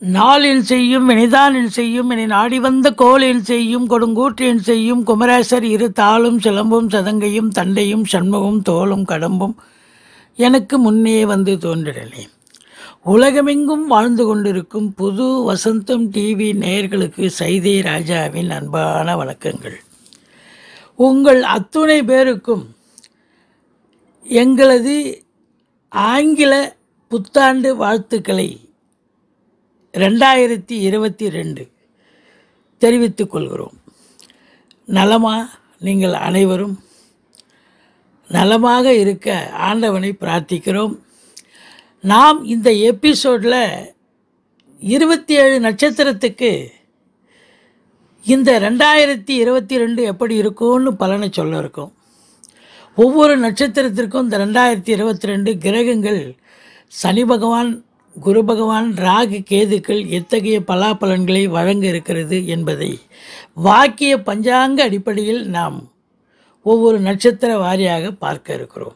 நாளில் செய்யும் வினைதானில் செய்யும் என நாடி வந்த கோலில் செய்யும் கொடுங்கூற்றில் செய்யும் குமரேசர் இரு தாளும் சிலம்பும் சதங்கையும் தண்டையும் சண்முகம் தோளும் கடம்பும் எனக்கு முன்னே வந்து தோன்றினேன் உலகமெங்கும் வாழ்ந்து கொண்டிருக்கும் புது வசந்தம் டிவி நேயர்களுக்கு சைதே ராஜாவின் அன்பான வணக்கங்கள் உங்கள் அத்துணை பேருக்கும் எங்களது ஆங்கில புத்தாண்டு வாழ்த்துக்களை ரெண்டாயிரத்தி இருபத்தி ரெண்டு தெரிவித்துக் கொள்கிறோம் நலமா நீங்கள் அனைவரும் நலமாக இருக்க ஆண்டவனை பிரார்த்திக்கிறோம் நாம் இந்த எபிசோடில் இருபத்தி ஏழு நட்சத்திரத்துக்கு இந்த ரெண்டாயிரத்தி இருபத்தி ரெண்டு எப்படி இருக்கும்னு பலனை சொல்ல இருக்கோம் ஒவ்வொரு நட்சத்திரத்திற்கும் இந்த ரெண்டாயிரத்தி இருபத்தி ரெண்டு கிரகங்கள் சனி பகவான் குரு பகவான் ராகு கேதுக்கள் எத்தகைய பலாபலன்களை வழங்க இருக்கிறது என்பதை வாக்கிய பஞ்சாங்க அடிப்படையில் நாம் ஒவ்வொரு நட்சத்திர வாரியாக பார்க்க இருக்கிறோம்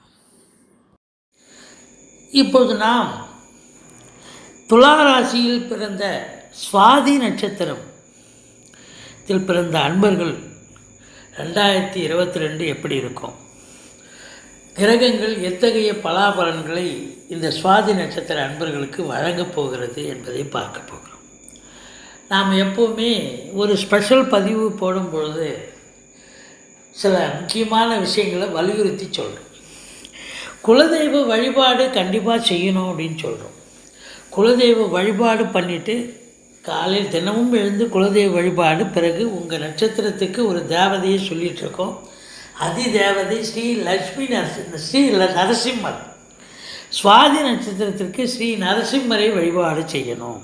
இப்போது நாம் துலா ராசியில் பிறந்த சுவாதி நட்சத்திரம் இதில் பிறந்த அன்பர்கள் ரெண்டாயிரத்தி இருபத்தி ரெண்டு எப்படி இருக்கும் கிரகங்கள் எத்தகைய பலாபலன்களை இந்த சுவாதி நட்சத்திர அன்பர்களுக்கு வழங்கப் போகிறது என்பதை பார்க்க போகிறோம் நாம் எப்போவுமே ஒரு ஸ்பெஷல் பதிவு போடும் பொழுது சில முக்கியமான விஷயங்களை வலியுறுத்தி சொல்கிறோம் குலதெய்வ வழிபாடு கண்டிப்பாக செய்யணும் அப்படின்னு சொல்கிறோம் குலதெய்வ வழிபாடு பண்ணிவிட்டு காலையில் தினமும் எழுந்து குலதெய்வ வழிபாடு பிறகு உங்கள் நட்சத்திரத்துக்கு ஒரு தேவதையை சொல்லிகிட்ருக்கோம் அதி தேவதை ஸ்ரீ லக்ஷ்மி நரசி ஸ்ரீ ல- நரசிம்மர் சுவாதி நட்சத்திரத்திற்கு ஸ்ரீ நரசிம்மரை வழிபாடு செய்யணும்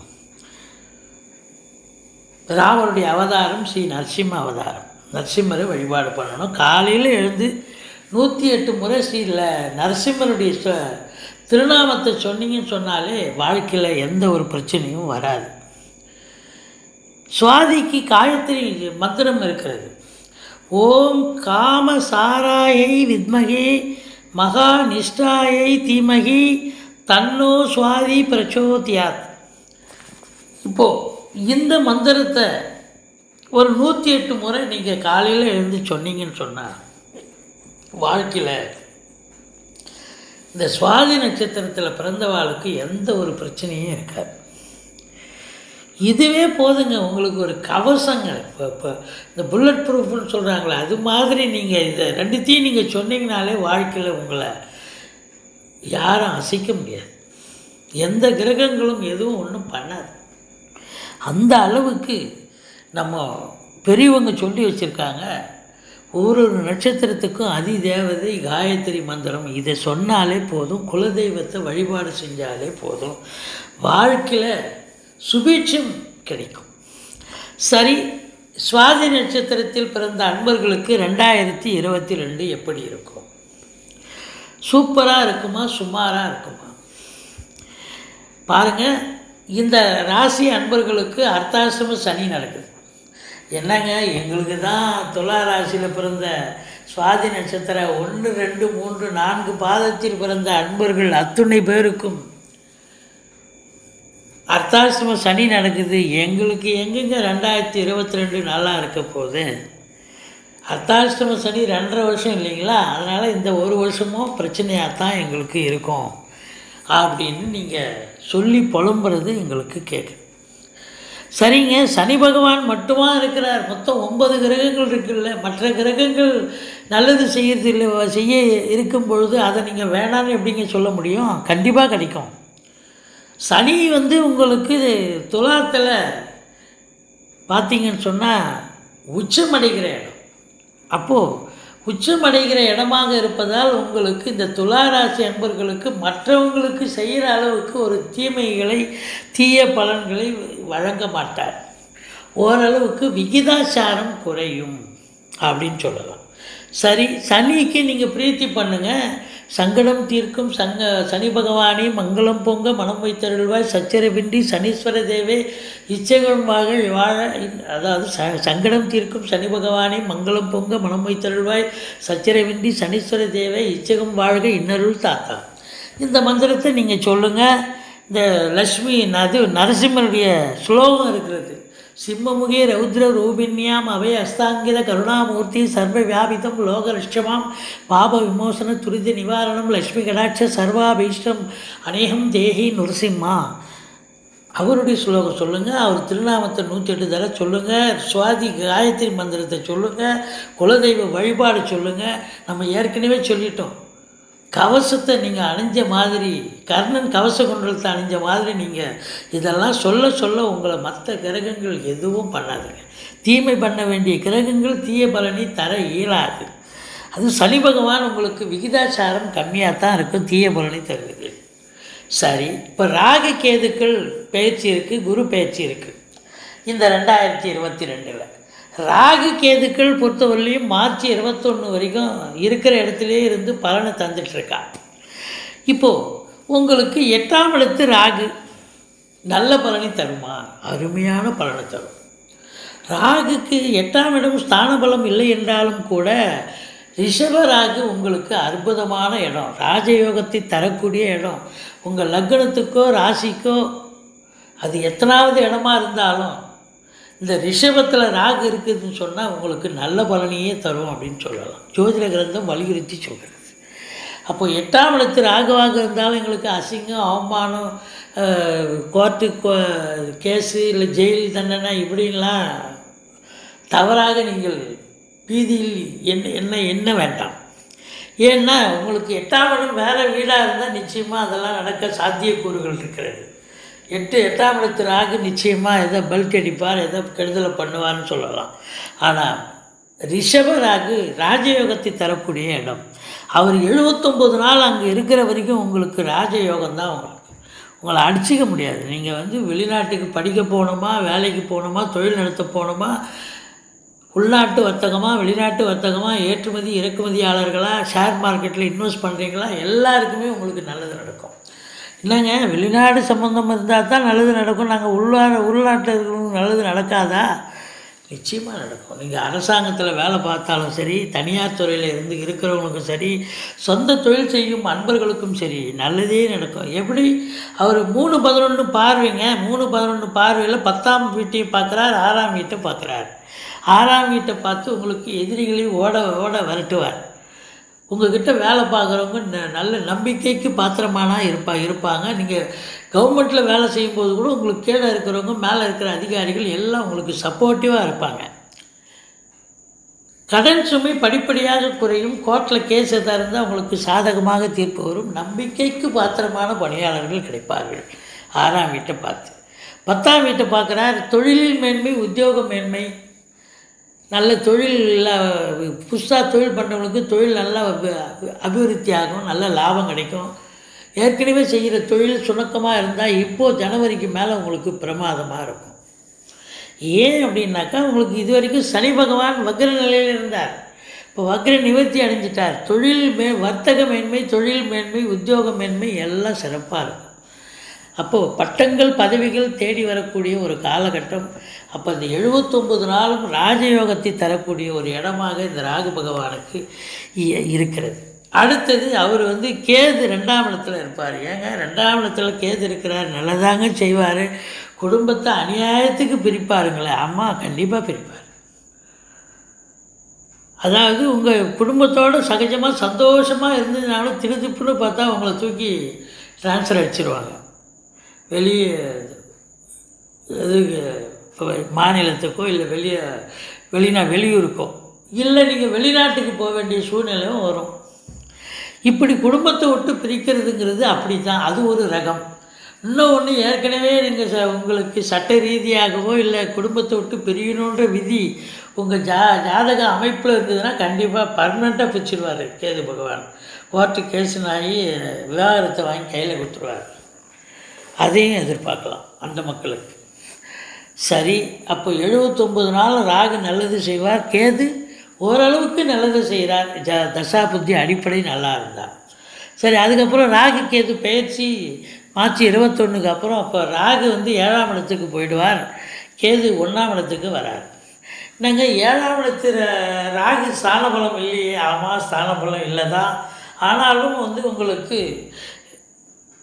ராமருடைய அவதாரம் ஸ்ரீ நரசிம்ம அவதாரம் நரசிம்மரை வழிபாடு பண்ணணும் காலையில் எழுந்து நூற்றி எட்டு முறை ஸ்ரீ ல நரசிம்மருடைய சொ- திருநாமத்தை சொன்னீங்கன்னு சொன்னாலே வாழ்க்கையில் எந்த ஒரு பிரச்சனையும் வராது சுவாதிக்கு காயத்ரி மந்திரம் இருக்கிறது ஓம் காம சாராயை வித்மகே மகா நிஷ்டாயை தீமகி தன்னோ சுவாதி பிரச்சோதியாத் இப்போது இந்த மந்திரத்தை ஒரு நூற்றி எட்டு முறை நீங்கள் காலையில் எழுந்து சொன்னீங்கன்னு சொன்னால் வாழ்க்கையில் இந்த சுவாதி நட்சத்திரத்தில் பிறந்தவாளுக்கு எந்த ஒரு பிரச்சனையும் இருக்காது இதுவே போதுங்க உங்களுக்கு ஒரு கவசங்க இப்போ இப்போ இந்த புல்லட் ப்ரூஃப்னு சொல்கிறாங்களே அது மாதிரி நீங்கள் இதை ரெண்டுத்தையும் நீங்கள் சொன்னீங்கனாலே வாழ்க்கையில் உங்களை யாரும் அசைக்க முடியாது எந்த கிரகங்களும் எதுவும் ஒன்றும் பண்ணாது அந்த அளவுக்கு நம்ம பெரியவங்க சொல்லி வச்சுருக்காங்க ஒரு ஒரு நட்சத்திரத்துக்கும் அதி தேவதை காயத்ரி மந்திரம் இதை சொன்னாலே போதும் குலதெய்வத்தை வழிபாடு செஞ்சாலே போதும் வாழ்க்கையில் சுபீட்சம் கிடைக்கும் சரி சுவாதி நட்சத்திரத்தில் பிறந்த அன்பர்களுக்கு ரெண்டாயிரத்தி இருபத்தி ரெண்டு எப்படி இருக்கும் சூப்பராக இருக்குமா சுமாராக இருக்குமா பாருங்கள் இந்த ராசி அன்பர்களுக்கு அர்த்தாசிரம சனி நடக்குது என்னங்க எங்களுக்கு தான் துலா ராசியில் பிறந்த சுவாதி நட்சத்திரம் ஒன்று ரெண்டு மூன்று நான்கு பாதத்தில் பிறந்த அன்பர்கள் அத்துணை பேருக்கும் அர்த்தாசிரம சனி நடக்குது எங்களுக்கு எங்கெங்க ரெண்டாயிரத்தி இருபத்தி ரெண்டு நல்லா இருக்க போகுது அர்த்தாசிரம சனி ரெண்டரை வருஷம் இல்லைங்களா அதனால் இந்த ஒரு வருஷமும் பிரச்சனையாக தான் எங்களுக்கு இருக்கும் அப்படின்னு நீங்கள் சொல்லி புலம்புறது எங்களுக்கு கேட்குது சரிங்க சனி பகவான் மட்டுமா இருக்கிறார் மொத்தம் ஒன்பது கிரகங்கள் இருக்குல்ல மற்ற கிரகங்கள் நல்லது செய்யறது இல்லை செய்ய இருக்கும் பொழுது அதை நீங்கள் வேணான்னு எப்படிங்க சொல்ல முடியும் கண்டிப்பாக கிடைக்கும் சனி வந்து உங்களுக்கு துலாத்தில் பார்த்தீங்கன்னு சொன்னால் உச்சமடைகிற இடம் அப்போது உச்சமடைகிற இடமாக இருப்பதால் உங்களுக்கு இந்த துளாராசி அன்பர்களுக்கு மற்றவங்களுக்கு செய்கிற அளவுக்கு ஒரு தீமைகளை தீய பலன்களை வழங்க மாட்டார் ஓரளவுக்கு விகிதாச்சாரம் குறையும் அப்படின்னு சொல்லலாம் சரி சனிக்கு நீங்கள் பிரீத்தி பண்ணுங்கள் சங்கடம் தீர்க்கும் சங்க சனி பகவானே மங்களம் பொங்க மனம் வைத்தருள்வாய் சச்சரவின்றி சனீஸ்வர தேவே இச்சைகள் வாழ வாழ அதாவது ச சங்கடம் தீர்க்கும் சனி பகவானே மங்களம் பொங்க மனம் வைத்தருள்வாய் சச்சரவின்றி சனீஸ்வர தேவே இச்சகம் வாழ்க இன்னருள் தாத்தா இந்த மந்திரத்தை நீங்கள் சொல்லுங்கள் இந்த லக்ஷ்மி அது நரசிம்மருடைய ஸ்லோகம் இருக்கிறது சிம்மமுகே ரௌத்ர ரூபிண்யாம் அபய அஸ்தாங்கித கருணாமூர்த்தி சர்வ வியாபிதம் லோகலட்சமாம் பாப விமோசன துரித நிவாரணம் லக்ஷ்மி கடாட்ச சர்வாபீஷ்டம் அநேகம் தேகி நுரசிம்மா அவருடைய ஸ்லோகம் சொல்லுங்கள் அவர் திருநாமத்தை நூற்றி எட்டு தடவை சொல்லுங்கள் சுவாதி காயத்ரி மந்திரத்தை சொல்லுங்கள் குலதெய்வ வழிபாடு சொல்லுங்கள் நம்ம ஏற்கனவே சொல்லிட்டோம் கவசத்தை நீங்கள் அணிஞ்ச மாதிரி கர்ணன் கவச குண்டலத்தை அணிஞ்ச மாதிரி நீங்கள் இதெல்லாம் சொல்ல சொல்ல உங்களை மற்ற கிரகங்கள் எதுவும் பண்ணாதுங்க தீமை பண்ண வேண்டிய கிரகங்கள் தீய பலனை தர இயலாது அது சனி பகவான் உங்களுக்கு விகிதாச்சாரம் கம்மியாக தான் இருக்கும் தீய பலனை தருவது சரி இப்போ ராகு கேதுக்கள் பயிற்சி இருக்குது குரு பயிற்சி இருக்குது இந்த ரெண்டாயிரத்தி இருபத்தி ரெண்டில் ராகு கேதுக்கள் பொறுத்தவரையிலையும் மார்ச் இருபத்தொன்று வரைக்கும் இருக்கிற இடத்துலே இருந்து பலனை தந்துட்டுருக்கா இப்போது உங்களுக்கு எட்டாம் இடத்து ராகு நல்ல பலனை தருமா அருமையான பலனை தரும் ராகுக்கு எட்டாம் இடம் ஸ்தான பலம் இல்லை என்றாலும் கூட ரிஷப ராகு உங்களுக்கு அற்புதமான இடம் ராஜயோகத்தை தரக்கூடிய இடம் உங்கள் லக்னத்துக்கோ ராசிக்கோ அது எத்தனாவது இடமா இருந்தாலும் இந்த ரிஷபத்தில் ராகு இருக்குதுன்னு சொன்னால் உங்களுக்கு நல்ல பலனையே தரும் அப்படின்னு சொல்லலாம் ஜோதிட கிரந்தம் வலியுறுத்தி சொல்கிறது அப்போ எட்டாம் இடத்து ராகுவாக இருந்தாலும் எங்களுக்கு அசிங்கம் அவமானம் அஹ், கோர்ட்டு கோ- கேஸு இல்லை ஜெயில் தண்டனை இப்படின்லாம் தவறாக நீங்கள் பீதியில் என்ன என்ன என்ன வேண்டாம் ஏன்னா உங்களுக்கு எட்டாம் இடம் வேறு வீடாக இருந்தால் நிச்சயமாக அதெல்லாம் நடக்க சாத்தியக்கூறுகள் இருக்கிறது எட்டு எட்டாம் இடத்து ராகு நிச்சயமாக எதை பெல்ட் அடிப்பார் எதை கெடுதலை பண்ணுவார்னு சொல்லலாம் ஆனால் ரிஷப ராகு ராஜயோகத்தை தரக்கூடிய இடம் அவர் எழுபத்தொம்போது நாள் அங்கே இருக்கிற வரைக்கும் உங்களுக்கு ராஜயோகம் தான் உங்களுக்கு உங்களை அடிச்சிக்க முடியாது நீங்கள் வந்து வெளிநாட்டுக்கு படிக்க போகணுமா வேலைக்கு போகணுமா தொழில் நடத்த போகணுமா உள்நாட்டு வர்த்தகமா வெளிநாட்டு வர்த்தகமா ஏற்றுமதி இறக்குமதியாளர்களாக ஷேர் மார்க்கெட்டில் இன்வெஸ்ட் பண்ணுறீங்களா எல்லாருக்குமே உங்களுக்கு நல்லது நடக்கும் என்னங்க வெளிநாடு சம்மந்தம் இருந்தால் தான் நல்லது நடக்கும் நாங்கள் உள்நாடு உள்நாட்டில் இருக்கிறவங்களுக்கு நல்லது நடக்காதா நிச்சயமாக நடக்கும் நீங்கள் அரசாங்கத்தில் வேலை பார்த்தாலும் சரி தனியார் துறையில் இருந்து இருக்கிறவங்களுக்கும் சரி சொந்த தொழில் செய்யும் அன்பர்களுக்கும் சரி நல்லதே நடக்கும் எப்படி அவர் மூணு பதினொன்று பார்வைங்க மூணு பதினொன்று பார்வையில் பத்தாம் வீட்டையும் பார்க்குறார் ஆறாம் வீட்டை பார்க்குறார் ஆறாம் வீட்டை பார்த்து உங்களுக்கு எதிரிகளையும் ஓட ஓட விரட்டுவார் உங்ககிட்ட வேலை பார்க்குறவங்க ந- நல்ல நம்பிக்கைக்கு பாத்திரமானா இருப்பா இருப்பாங்க நீங்கள் கவர்மெண்ட்டில் வேலை செய்யும்போது கூட உங்களுக்கு கீழே இருக்கிறவங்க மேலே இருக்கிற அதிகாரிகள் எல்லாம் உங்களுக்கு சப்போர்ட்டிவாக இருப்பாங்க கடன் சுமை படிப்படியாக குறையும் கோர்ட்டில் கேஸ் எதாக இருந்தால் உங்களுக்கு சாதகமாக தீர்ப்பு வரும் நம்பிக்கைக்கு பாத்திரமான பணியாளர்கள் கிடைப்பார்கள் ஆறாம் வீட்டை பார்த்து பத்தாம் வீட்டை பார்க்குறார் தொழிலில் மேன்மை உத்தியோக மேன்மை நல்ல தொழில் புதுசாக தொழில் பண்ணுறவங்களுக்கு தொழில் நல்லா அபி- அபிவிருத்தி ஆகும் நல்ல லாபம் கிடைக்கும் ஏற்கனவே செய்கிற தொழில் சுணக்கமாக இருந்தால் இப்போது ஜனவரிக்கு மேலே உங்களுக்கு பிரமாதமாக இருக்கும் ஏன் அப்படின்னாக்கா உங்களுக்கு இது வரைக்கும் சனி பகவான் வக்ர நிலையில் இருந்தார் இப்போ வக்ர நிவர்த்தி அடைஞ்சிட்டார் தொழில் மே வர்த்தக மேன்மை தொழில் மேன்மை உத்தியோக மேன்மை எல்லாம் சிறப்பாக இருக்கும் அப்போது பட்டங்கள் பதவிகள் தேடி வரக்கூடிய ஒரு காலகட்டம் அப்போ இந்த எழுபத்தொம்பது நாளும் ராஜயோகத்தை தரக்கூடிய ஒரு இடமாக இந்த ராகு பகவானுக்கு இ- இருக்கிறது அடுத்தது அவர் வந்து கேது ரெண்டாம் இடத்துல இருப்பார் ஏங்க ரெண்டாம் இடத்துல கேது இருக்கிறார் நல்லதாங்க செய்வார் குடும்பத்தை அநியாயத்துக்கு பிரிப்பாருங்களே அம்மா கண்டிப்பாக பிரிப்பார் அதாவது உங்கள் குடும்பத்தோடு சகஜமாக சந்தோஷமாக இருந்ததுனாலும் திருதிப்புன்னு பார்த்தா உங்களை தூக்கி ட்ரான்ஸ்ஃபர் அடிச்சிருவாங்க வெளியே எதுக்கு இப்போ மாநிலத்துக்கோ இல்லை வெளியே வெளிநா வெளியூருக்கோ இல்லை நீங்கள் வெளிநாட்டுக்கு போக வேண்டிய சூழ்நிலையும் வரும் இப்படி குடும்பத்தை விட்டு பிரிக்கிறதுங்கிறது அப்படி தான் அது ஒரு ரகம் இன்னும் ஒன்று ஏற்கனவே நீங்கள் ச உங்களுக்கு சட்ட ரீதியாகவோ இல்லை குடும்பத்தை விட்டு பிரியணுன்ற விதி உங்கள் ஜா ஜாதக அமைப்பில் இருந்ததுன்னா கண்டிப்பாக பர்மனெண்ட்டாக பிரிச்சிருவார் கேது பகவான் கோர்ட்டு கேஸுனாகி விவாகரத்தை வாங்கி கையில் கொடுத்துருவார் அதையும் எதிர்பார்க்கலாம் அந்த மக்களுக்கு சரி அப்போ எழுபத்தொம்பது நாள் ராகு நல்லது செய்வார் கேது ஓரளவுக்கு நல்லது செய்கிறார் ஜ தசா புத்தி அடிப்படை நல்லா இருந்தார் சரி அதுக்கப்புறம் ராகு கேது பயிற்சி மார்ச் இருபத்தொன்னுக்கு அப்புறம் அப்போ ராகு வந்து ஏழாம் இடத்துக்கு போயிடுவார் கேது ஒன்றாம் இடத்துக்கு வரார் நாங்கள் ஏழாம் இடத்து ர- ராகு ஸ்தானபலம் இல்லையே ஆமாம் ஸ்தானபலம் இல்லை தான் ஆனாலும் வந்து உங்களுக்கு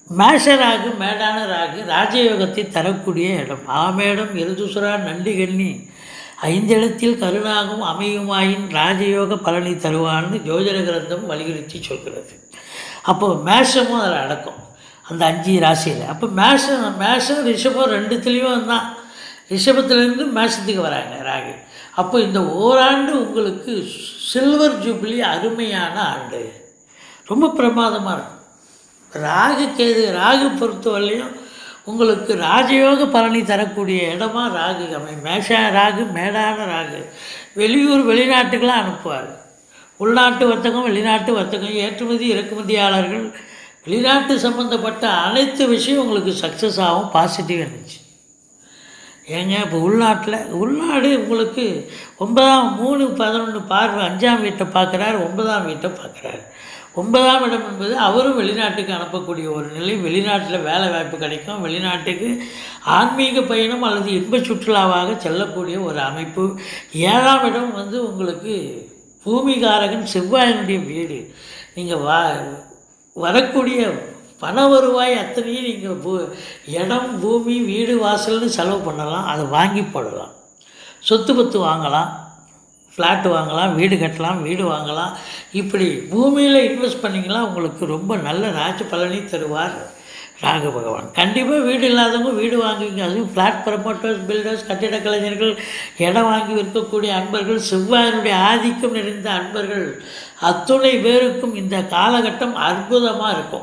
மேஷ ராகு மேடான ராகு ராஜயோகத்தை தரக்கூடிய இடம் ஆமேடம் எருதுசுரா நண்டிகண்ணி ஐந்தெழுத்தில் கருணாகும் அமையுமாயின் ராஜயோக பலனை தருவான்னு ஜோதிட கிரந்தம் வலியுறுத்தி சொல்கிறது அப்போ மேஷமும் அதில் அடக்கும் அந்த அஞ்சு ராசியில் அப்போ மேஷம் மேஷம் ரிஷபம் ரெண்டுத்துலேயும் தான் ரிஷபத்துலேருந்து மேஷத்துக்கு வராங்க ராகு அப்போ இந்த ஓராண்டு உங்களுக்கு சில்வர் ஜூப்ளி அருமையான ஆண்டு ரொம்ப பிரமாதமாக இருக்கும் ராகு கேது ராகு பொறுத்தவரையிலையும் உங்களுக்கு ராஜயோக பலனை தரக்கூடிய இடமா ராகு அமை மேஷா ராகு மேடான ராகு வெளியூர் வெளிநாட்டுக்கெலாம் அனுப்புவார் உள்நாட்டு வர்த்தகம் வெளிநாட்டு வர்த்தகம் ஏற்றுமதி இறக்குமதியாளர்கள் வெளிநாட்டு சம்மந்தப்பட்ட அனைத்து விஷயம் உங்களுக்கு சக்ஸஸ் ஆகும் பாசிட்டிவ் இருந்துச்சு ஏங்க இப்போ உள்நாட்டில் உள்நாடு உங்களுக்கு ஒன்பதாம் மூணு பதினொன்று பார்வை அஞ்சாம் வீட்டை பார்க்குறாரு ஒன்பதாம் வீட்டை பார்க்குறாரு ஒன்பதாம் இடம் என்பது அவரும் வெளிநாட்டுக்கு அனுப்பக்கூடிய ஒரு நிலை வெளிநாட்டில் வேலை வாய்ப்பு கிடைக்கும் வெளிநாட்டுக்கு ஆன்மீக பயணம் அல்லது இன்ப சுற்றுலாவாக செல்லக்கூடிய ஒரு அமைப்பு ஏழாம் இடம் வந்து உங்களுக்கு பூமிகாரகன் செவ்வாயினுடைய வீடு நீங்கள் வா வரக்கூடிய பண வருவாய் அத்தனையும் நீங்கள் பூ இடம் பூமி வீடு வாசல்னு செலவு பண்ணலாம் அதை வாங்கி போடலாம் சொத்து பத்து வாங்கலாம் ஃப்ளாட்டு வாங்கலாம் வீடு கட்டலாம் வீடு வாங்கலாம் இப்படி பூமியில் இன்வெஸ்ட் பண்ணிங்கன்னா உங்களுக்கு ரொம்ப நல்ல ராஜ பலனை தருவார் ராகு பகவான் கண்டிப்பாக வீடு இல்லாதவங்க வீடு வாங்குவீங்க அதுவும் ஃப்ளாட் ப்ரமோட்டர்ஸ் பில்டர்ஸ் கட்டிடக் கலைஞர்கள் இடம் வாங்கி விற்கக்கூடிய அன்பர்கள் செவ்வாயினுடைய ஆதிக்கம் நிறைந்த அன்பர்கள் அத்துணை பேருக்கும் இந்த காலகட்டம் அற்புதமாக இருக்கும்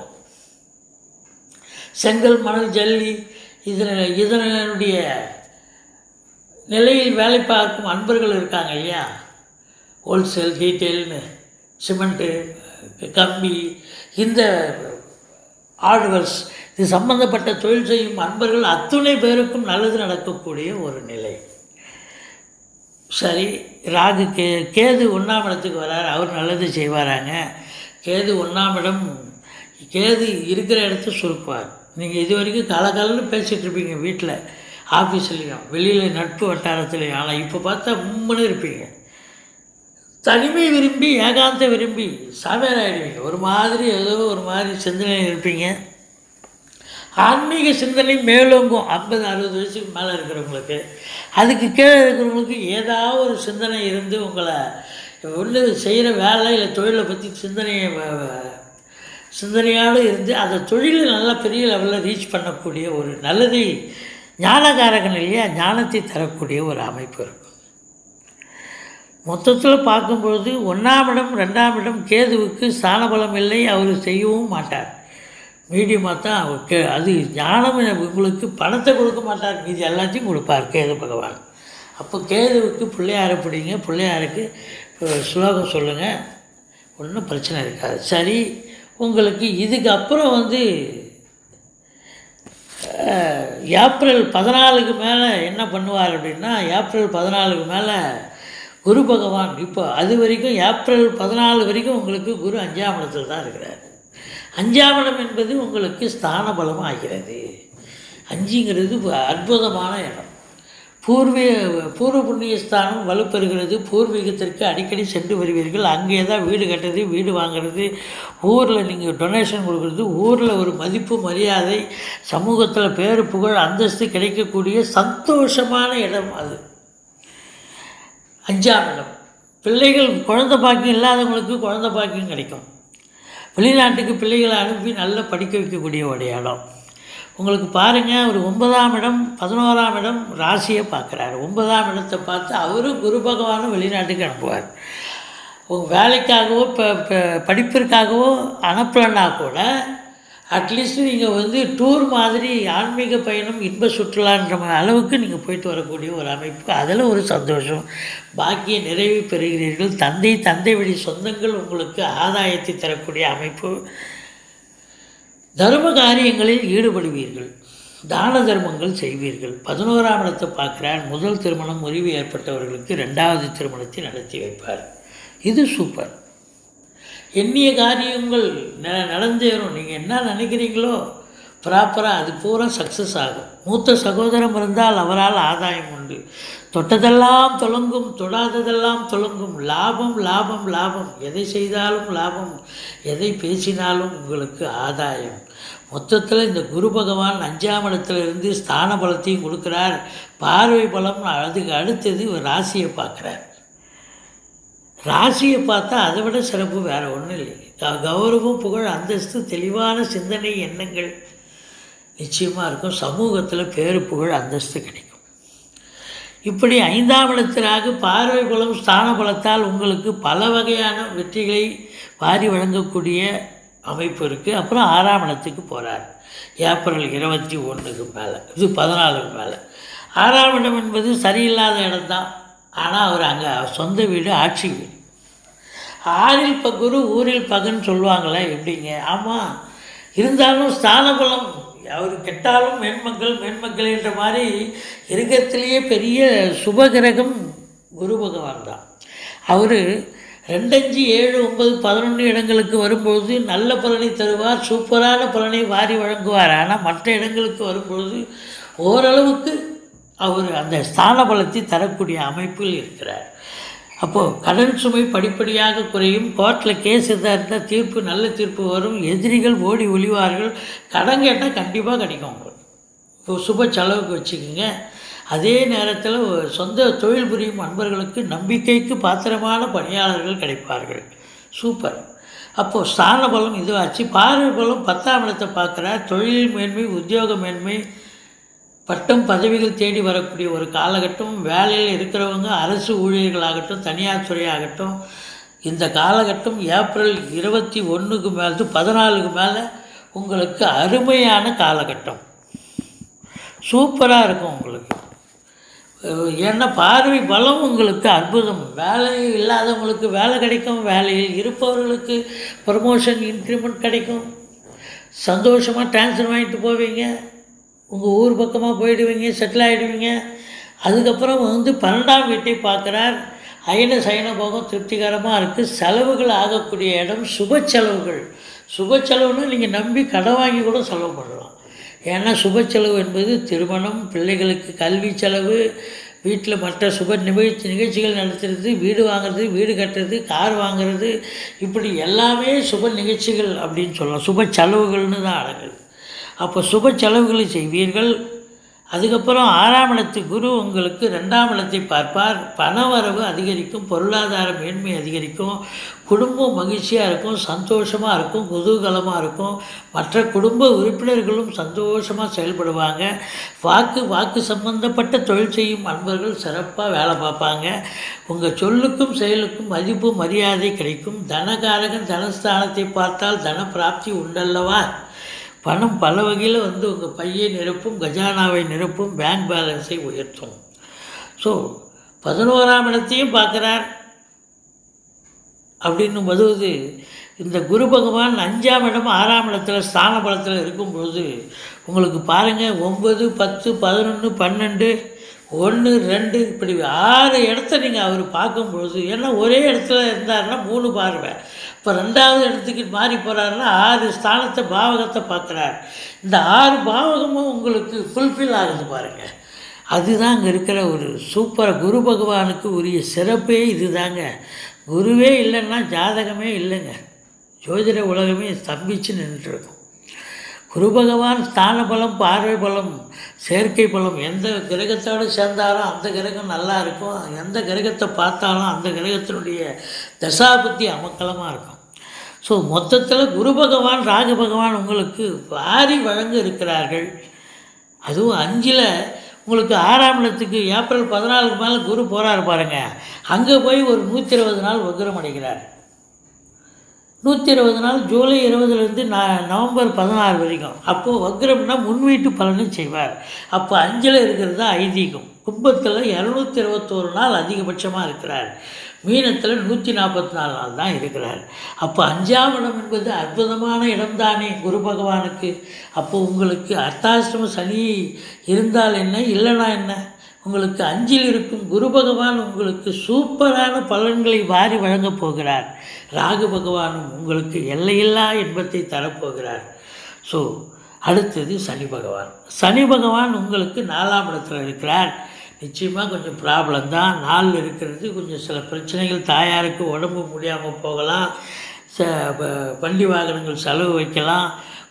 செங்கல் மணல் ஜல்லி இதன இதனுடைய நிலையில் வேலை பார்க்கும் அன்பர்கள் இருக்காங்க இல்லையா ஹோல்சேல் ரீட்டெயில்னு சிமெண்ட்டு கம்பி இந்த ஆர்டுவர்ஸ் இது சம்பந்தப்பட்ட தொழில் செய்யும் அன்பர்கள் அத்துணை பேருக்கும் நல்லது நடக்கக்கூடிய ஒரு நிலை சரி ராகு கே கேது ஒன்றாம் இடத்துக்கு வரார் அவர் நல்லது செய்வாராங்க கேது ஒன்றாம் இடம் கேது இருக்கிற இடத்த சுருக்குவார் நீங்கள் இது வரைக்கும் கலகலன்னு பேசிகிட்டு இருப்பீங்க வீட்டில் ஆஃபீஸ்லேயும் வெளியில் நட்பு வட்டாரத்துலையும் ஆனால் இப்போ பார்த்தா மும்முன்னு இருப்பீங்க தனிமை விரும்பி ஏகாந்த விரும்பி சாமியார் ஆகிடுவீங்க ஒரு மாதிரி ஏதோ ஒரு மாதிரி சிந்தனையில் இருப்பீங்க ஆன்மீக சிந்தனை மேலோங்கும் ஐம்பது அறுபது வயசுக்கு மேலே இருக்கிறவங்களுக்கு அதுக்கு கீழே இருக்கிறவங்களுக்கு ஏதாவது ஒரு சிந்தனை இருந்து உங்களை ஒன்று செய்கிற வேலை இல்லை தொழிலை பற்றி சிந்தனையை வ- வ- சிந்தனையோடு இருந்து அந்த தொழிலை நல்லா பெரிய லெவலில் ரீச் பண்ணக்கூடிய ஒரு நல்லதை ஞானகாரகன் இல்லையா ஞானத்தை தரக்கூடிய ஒரு அமைப்பு இருக்கும் மொத்தத்தில் பார்க்கும்பொழுது ஒன்றாம் இடம் ரெண்டாம் இடம் கேதுவுக்கு ஸ்தானபலம் இல்லை அவர் செய்யவும் மாட்டார் மீடியமாக தான் அவர் கே அது ஞானம் உங்களுக்கு பணத்தை கொடுக்க மாட்டார் மீதி எல்லாத்தையும் கொடுப்பார் கேது பகவான் அப்போ கேதுவுக்கு பிள்ளையார பிடிங்க பிள்ளையாருக்கு அஹ், ஸ்லோகம் சொல்லுங்கள் ஒன்றும் பிரச்சனை இருக்காது சரி உங்களுக்கு இதுக்கு அப்புறம் வந்து அஹ், ஏப்ரல் பதினாலுக்கு மேலே என்ன பண்ணுவார் அப்படின்னா ஏப்ரல் பதினாலுக்கு மேலே குரு பகவான் இப்போ அது வரைக்கும் ஏப்ரல் பதினாலு வரைக்கும் உங்களுக்கு குரு அஞ்சாம் இடத்துல தான் இருக்கிறார் அஞ்சாம் இடம் என்பது உங்களுக்கு ஸ்தான பலம் ஆகிறது அஞ்சுங்கிறது அற்புதமான இடம் பூர்வீக பூர்வ புண்ணிய ஸ்தானம் வலுப்பெறுகிறது பூர்வீகத்திற்கு அடிக்கடி சென்று வருவீர்கள் அங்கே தான் வீடு கட்டுறது வீடு வாங்குறது ஊரில் நீங்கள் டொனேஷன் கொடுக்குறது ஊரில் ஒரு மதிப்பு மரியாதை சமூகத்தில் பேரு புகழ் அந்தஸ்து கிடைக்கக்கூடிய சந்தோஷமான இடம் அது அஞ்சாம் இடம் பிள்ளைகள் குழந்தை பாக்கியம் இல்லாதவங்களுக்கு குழந்தை பாக்கியம் கிடைக்கும் வெளிநாட்டுக்கு பிள்ளைகளை அனுப்பி நல்லா படிக்க வைக்கக்கூடிய ஒரு இடம் உங்களுக்கு பாருங்கள் ஒரு ஒன்பதாம் இடம் பதினோராம் இடம் ராசியை பார்க்குறாரு ஒன்பதாம் இடத்தை பார்த்து அவரும் குரு பகவானும் வெளிநாட்டுக்கு அனுப்புவார் உங்கள் வேலைக்காகவோ இப்போ இப்போ படிப்பிற்காகவோ அனுப்பலைன்னா கூட அட்லீஸ்ட் நீங்கள் வந்து டூர் மாதிரி ஆன்மீக பயணம் இன்ப சுற்றுலான்ற மா- அளவுக்கு நீங்கள் போயிட்டு வரக்கூடிய ஒரு அமைப்பு அதில் ஒரு சந்தோஷம் பாக்கிய நிறைவு பெறுகிறீர்கள் தந்தை தந்தை வழி சொந்தங்கள் உங்களுக்கு ஆதாயத்தை தரக்கூடிய அமைப்பு தர்ம காரியங்களில் ஈடுபடுவீர்கள் தான தர்மங்கள் செய்வீர்கள் பதினோராம் இடத்தை பார்க்கிறார் முதல் திருமணம் முறிவு ஏற்பட்டவர்களுக்கு ரெண்டாவது திருமணத்தை நடத்தி வைப்பார் இது சூப்பர் எண்ணிய காரியங்கள் ந- நடந்தேறும் நீங்கள் என்ன நினைக்கிறீங்களோ ப்ராப்பராக அது பூரா சக்ஸஸ் ஆகும் மூத்த சகோதரம் இருந்தால் அவரால் ஆதாயம் உண்டு தொட்டதெல்லாம் தொலங்கும் தொடாததெல்லாம் தொலங்கும் லாபம் லாபம் லாபம் எதை செய்தாலும் லாபம் எதை பேசினாலும் உங்களுக்கு ஆதாயம் மொத்தத்தில் இந்த குரு பகவான் அஞ்சாம் இடத்துல இருந்து ஸ்தான பலத்தையும் கொடுக்குறார் பார்வை பலம் அதுக்கு அடுத்தது இவர் ராசியை பார்க்குறார் ராசியை பார்த்தா அதை விட சிறப்பு வேறு ஒன்றும் இல்லை க- கௌரவம் புகழ் அந்தஸ்து தெளிவான சிந்தனை எண்ணங்கள் நிச்சயமாக இருக்கும் சமூகத்தில் பேரு புகழ் அந்தஸ்து கிடைக்கும் இப்படி ஐந்தாம் இடத்திலாக பார்வை பலம் ஸ்தான பலத்தால் உங்களுக்கு பல வகையான வெற்றிகளை வாரி வழங்கக்கூடிய அமைப்பு இருக்குது அப்புறம் ஆறாம் இடத்துக்கு போகிறார் ஏப்ரல் இருபத்தி ஒன்றுக்கு மேலே இது பதினாலுக்கு மேலே ஆறாம் இடம் என்பது சரியில்லாத இடம்தான் ஆனால் அவர் அங்கே சொந்த வீடு ஆட்சி வீடு ஆறில் பகுரு ஊரில் பகன்னு சொல்லுவாங்களே எப்படிங்க ஆமாம் இருந்தாலும் ஸ்தான பலம் அவர் கெட்டாலும் மென்மக்கள் மென்மக்கள் என்ற மாதிரி இருக்கிறதுலேயே பெரிய சுபகிரகம் குரு பகவான் தான் அவர் ரெண்டஞ்சு ஏழு ஒன்பது பதினொன்று இடங்களுக்கு வரும்பொழுது நல்ல பலனை தருவார் சூப்பரான பலனை வாரி வழங்குவார் ஆனால் மற்ற இடங்களுக்கு வரும்பொழுது ஓரளவுக்கு அவர் அந்த ஸ்தான பலத்தை தரக்கூடிய அமைப்பில் இருக்கிறார் அப்போது கடன் சுமை படிப்படியாக குறையும் கோர்ட்டில் கேஸ் எதாக இருந்தால் தீர்ப்பு நல்ல தீர்ப்பு வரும் எதிரிகள் ஓடி ஒளிவார்கள் கடன் கேட்டால் கண்டிப்பாக கிடைக்கும் உங்களுக்கு இப்போ சுப செலவுக்கு வச்சுக்கோங்க அதே நேரத்தில் சொந்த தொழில் புரியும் அன்பர்களுக்கு நம்பிக்கைக்கு பாத்திரமான பணியாளர்கள் கிடைப்பார்கள் சூப்பர் அப்போது ஸ்தான பலம் இதுவாச்சு பார்வை பலம் பத்தாம் இடத்தை பார்க்குறார் தொழில் மேன்மை உத்தியோக மேன்மை பட்டம் பதவிகள் தேடி வரக்கூடிய ஒரு காலகட்டம் வேலையில் இருக்கிறவங்க அரசு ஊழியர்களாகட்டும் தனியார் துறையாகட்டும் இந்த காலகட்டம் ஏப்ரல் இருபத்தி ஒன்றுக்கு மேலே பதினாலுக்கு மேலே உங்களுக்கு அருமையான காலகட்டம் சூப்பராக இருக்கும் உங்களுக்கு அஹ் ஏன்னா பார்வை பலம் உங்களுக்கு அற்புதம் வேலை இல்லாதவங்களுக்கு வேலை கிடைக்கும் வேலையில் இருப்பவர்களுக்கு ப்ரமோஷன் இன்க்ரிமெண்ட் கிடைக்கும் சந்தோஷமாக ட்ரான்ஸ்ஃபர் வாங்கிட்டு போவீங்க உங்கள் ஊர் பக்கமாக போயிடுவீங்க செட்டில் ஆகிடுவீங்க அதுக்கப்புறம் வந்து பன்னெண்டாம் வீட்டை பார்க்குறார் அயன சயன போகம் திருப்திகரமாக இருக்குது செலவுகள் ஆகக்கூடிய இடம் சுப செலவுகள் சுப செலவுன்னா நீங்கள் நம்பி கடன் வாங்கி கூட செலவு பண்ணலாம் ஏன்னா சுப செலவு என்பது திருமணம் பிள்ளைகளுக்கு கல்வி செலவு வீட்டில் மற்ற சுப நிகழ்ச்சி நிகழ்ச்சிகள் நடத்துறது வீடு வாங்குறது வீடு கட்டுறது கார் வாங்குறது இப்படி எல்லாமே சுப நிகழ்ச்சிகள் அப்படின்னு சொல்லலாம் சுப செலவுகள்னு தான் அடங்குது அப்போ சுப செலவுகளை செய்வீர்கள் அதுக்கப்புறம் ஆறாம் இடத்து குரு உங்களுக்கு ரெண்டாம் இடத்தை பார்ப்பார் பணவரவு அதிகரிக்கும் பொருளாதார மேன்மை அதிகரிக்கும் குடும்பம் மகிழ்ச்சியாக இருக்கும் சந்தோஷமாக இருக்கும் குதூகலமாக இருக்கும் மற்ற குடும்ப உறுப்பினர்களும் சந்தோஷமாக செயல்படுவாங்க வாக்கு வாக்கு சம்பந்தப்பட்ட தொழில் செய்யும் அன்பர்கள் சிறப்பாக வேலை பார்ப்பாங்க உங்கள் சொல்லுக்கும் செயலுக்கும் மதிப்பு மரியாதை கிடைக்கும் தனகாரகன் தனஸ்தானத்தை பார்த்தால் தன பிராப்தி உண்டல்லவா பணம் பல வகையில் வந்து உங்கள் பையை நிரப்பும் கஜானாவை நிரப்பும் பேங்க் பேலன்ஸை உயர்த்தும் ஸோ பதினோராம் இடத்தையும் பார்க்குறார் அப்படின்னும் போது இந்த குரு பகவான் அஞ்சாம் இடம் ஆறாம் இடத்துல ஸ்தான பலத்தில் இருக்கும்பொழுது உங்களுக்கு பாருங்கள் ஒம்பது பத்து பதினொன்று பன்னெண்டு ஒன்று ரெண்டு இப்படி ஆறு இடத்த நீங்கள் அவர் பார்க்கும்பொழுது ஏன்னா ஒரே இடத்துல இருந்தாருன்னா மூணு பார்வை இப்போ ரெண்டாவது இடத்துக்கு மாறி போகிறாருன்னா ஆறு ஸ்தானத்தை பாவகத்தை பார்க்குறார் இந்த ஆறு பாவகமும் உங்களுக்கு ஃபுல்ஃபில் ஆகுது பாருங்கள் அதுதான் அங்கே இருக்கிற ஒரு சூப்பர் குரு பகவானுக்கு உரிய சிறப்பே இதுதாங்க குருவே இல்லைன்னா ஜாதகமே இல்லைங்க ஜோதிட உலகமே ஸ்தம்பிச்சு நின்றுருக்கும் குரு பகவான் ஸ்தான பலம் பார்வை பலம் செயற்கை பலம் எந்த கிரகத்தோடு சேர்ந்தாலும் அந்த கிரகம் நல்லா இருக்கும் எந்த கிரகத்தை பார்த்தாலும் அந்த கிரகத்தினுடைய தசாபுத்தி அமக்கலமாக இருக்கும் ஸோ மொத்தத்தில் குரு பகவான் ராகு பகவான் உங்களுக்கு வாரி வழங்க இருக்கிறார்கள் அதுவும் அஞ்சில் உங்களுக்கு ஆறாம் இடத்துக்கு ஏப்ரல் பதினாலுக்கு மேலே குரு போகிறாரு பாருங்க அங்கே போய் ஒரு நூற்றி இருபது நாள் வக்ரம் அடைகிறார் நூற்றி இருபது நாள் ஜூலை இருபதுலேருந்து ந நவம்பர் பதினாறு வரைக்கும் அப்போது வக்ரம்னா முன்வீட்டு பலனை செய்வார் அப்போ அஞ்சில் இருக்கிறது தான் ஐதீகம் கும்பத்தில் இரநூத்தி இருபத்தோரு நாள் அதிகபட்சமாக இருக்கிறார் மீனத்தில் நூற்றி நாற்பத்தி நாலு நாள் தான் இருக்கிறார் அப்போ அஞ்சாம் இடம் என்பது அற்புதமான இடம்தானே குரு பகவானுக்கு அப்போ உங்களுக்கு அர்த்தாசிரம சனி இருந்தால் என்ன இல்லைனா என்ன உங்களுக்கு அஞ்சில் இருக்கும் குரு பகவான் உங்களுக்கு சூப்பரான பலன்களை வாரி வழங்கப் போகிறார் ராகு பகவானும் உங்களுக்கு எல்லையில்லா இன்பத்தை தரப்போகிறார் ஸோ அடுத்தது சனி பகவான் சனி பகவான் உங்களுக்கு நாலாம் இடத்துல இருக்கிறார் நிச்சயமாக கொஞ்சம் ப்ராப்ளம் தான் நாளில் இருக்கிறது கொஞ்சம் சில பிரச்சனைகள் தாயாருக்கு உடம்பு முடியாமல் போகலாம் ச ப- வண்டி வாகனங்கள் செலவு வைக்கலாம்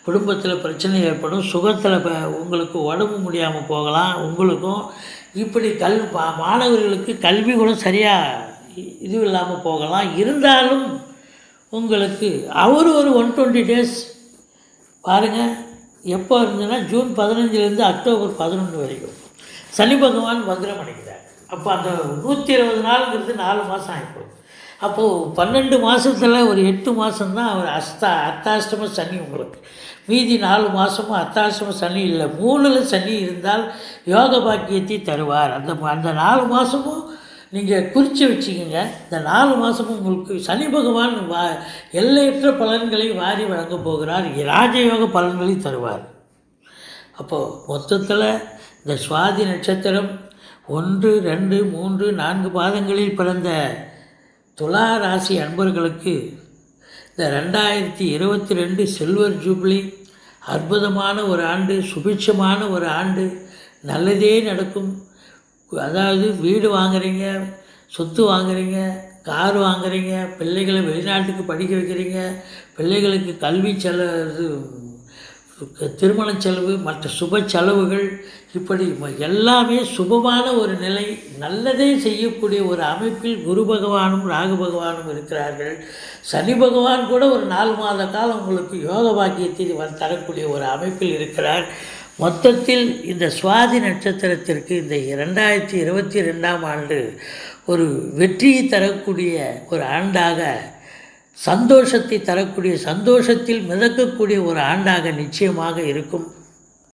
குடும்பத்தில் பிரச்சனை ஏற்படும் சுகத்தில் ப- உங்களுக்கு உடம்பு முடியாமல் போகலாம் உங்களுக்கும் இப்படி கல் மா- மாணவர்களுக்கு கல்வி கூட சரியாக இது இல்லாமல் போகலாம் இருந்தாலும் உங்களுக்கு அவர் ஒரு ஒன் டுவெண்ட்டி டேஸ் பாருங்கள் எப்போ இருந்ததுன்னா ஜூன் பதினஞ்சுலேருந்து அக்டோபர் பதினொன்று வரைக்கும் சனி பகவான் வக்ரம் அடைக்கிறார் அப்போ அந்த நூற்றி இருபது நாளுங்கிறது நாலு மாதம் ஆகிப்போம் அப்போது பன்னெண்டு மாதத்தில் ஒரு எட்டு மாதம்தான் அவர் அஸ்தா அர்த்தாஷ்டம சனி உங்களுக்கு மீதி நாலு மாதமும் அர்த்தாஷ்டம சனி இல்லை மூணில் சனி இருந்தால் யோக பாக்கியத்தை தருவார் அந்த அந்த நாலு மாதமும் நீங்கள் குறித்து வச்சுக்கோங்க இந்த நாலு மாதமும் உங்களுக்கு சனி பகவான் வா எல்லையற்ற பலன்களை வாரி வழங்கப் போகிறார் ராஜயோக பலன்களை தருவார் அப்போது மொத்தத்தில் இந்த சுவாதி நட்சத்திரம் ஒன்று ரெண்டு மூன்று நான்கு பாதங்களில் பிறந்த துலா ராசி அன்பர்களுக்கு இந்த ரெண்டாயிரத்தி இருபத்தி ரெண்டு சில்வர் ஜூப்ளி அற்புதமான ஒரு ஆண்டு சுபிட்சமான ஒரு ஆண்டு நல்லதே நடக்கும் அதாவது வீடு வாங்குறீங்க சொத்து வாங்குறீங்க கார் வாங்குறீங்க பிள்ளைகளை வெளிநாட்டுக்கு படிக்க வைக்கிறீங்க பிள்ளைகளுக்கு கல்வி செலவு திருமண செலவு மற்ற சுப செலவுகள் இப்படி ம- எல்லாமே சுபமான ஒரு நிலை நல்லதே செய்யக்கூடிய ஒரு அமைப்பில் குரு பகவானும் ராகு பகவானும் இருக்கிறார்கள் சனி பகவான் கூட ஒரு நாலு மாத காலம் உங்களுக்கு யோக பாக்கியத்தை வ- தரக்கூடிய ஒரு அமைப்பில் இருக்கிறார் மொத்தத்தில் இந்த சுவாதி நட்சத்திரத்திற்கு இந்த ரெண்டாயிரத்தி இருபத்தி ரெண்டாம் ஆண்டு ஒரு வெற்றியை தரக்கூடிய ஒரு ஆண்டாக சந்தோஷத்தை தரக்கூடிய சந்தோஷத்தில் மிதக்கக்கூடிய ஒரு ஆண்டாக நிச்சயமாக இருக்கும்